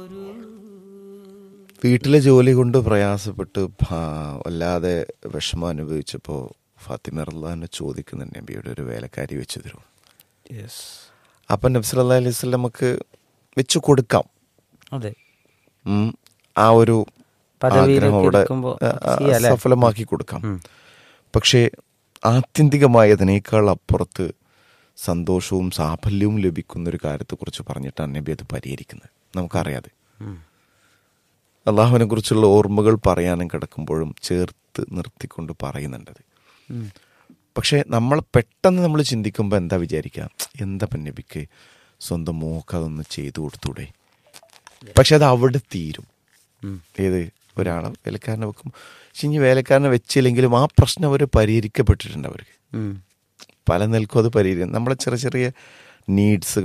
വീട്ടിലെ ജോലി കൊണ്ട് പ്രയാസപ്പെട്ട് ഭാ- വല്ലാതെ വിഷമം അനുഭവിച്ചപ്പോൾ ഫാത്തിമ റല്ലാന്നെ ചോദിക്കുന്ന നബിയുടെ ഒരു വേലക്കാരി വെച്ച് തരും യെസ് അപ്പം നബ്സല്ലാ അലൈഹി സ്വലമക്ക് വെച്ച് കൊടുക്കാം അതെ ഉം. ആ ഒരു പദവിയിലൊക്കെ ആഗ്രഹം അവിടെ ഇരിക്കുമ്പോ ആ, ആ, ചെയ്യാല്ലേ? സഫലമാക്കി കൊടുക്കാം ഉം. പക്ഷേ ആത്യന്തികമായി അതിനേക്കാൾ അപ്പുറത്ത് സന്തോഷവും സാഫല്യവും ലഭിക്കുന്ന ഒരു കാര്യത്തെക്കുറിച്ച് പറഞ്ഞിട്ടാണ് നബി അത് പരിഹരിക്കുന്നത് നമുക്കറിയാതെ ഉം. അള്ളാഹുവിനെ കുറിച്ചുള്ള ഓർമ്മകൾ പറയാനും കിടക്കുമ്പോഴും ചേർത്ത് നിർത്തിക്കൊണ്ട് പറയുന്നുണ്ടത് ഉം. പക്ഷേ നമ്മൾ പെട്ടെന്ന് നമ്മൾ ചിന്തിക്കുമ്പോൾ എന്താ വിചാരിക്കുക എന്താ ഇപ്പം നബിക്ക് സ്വന്തം മോക്ക് അതൊന്ന് ചെയ്തു കൊടുത്തൂടെ പക്ഷെ അത് അവിടെ തീരും ഉം. ഏത് ഒരാളെ വേലക്കാരനെ വെക്കും പക്ഷെ ഇനി വേലക്കാരനെ വെച്ചില്ലെങ്കിലും ആ പ്രശ്നം അവർ പരിഹരിക്കപ്പെട്ടിട്ടുണ്ട് അവർക്ക് ഉം. പല നിൽക്കും അത് പരിഹരിക്കും നമ്മളെ ചെറിയ ചെറിയ നീഡ്സ്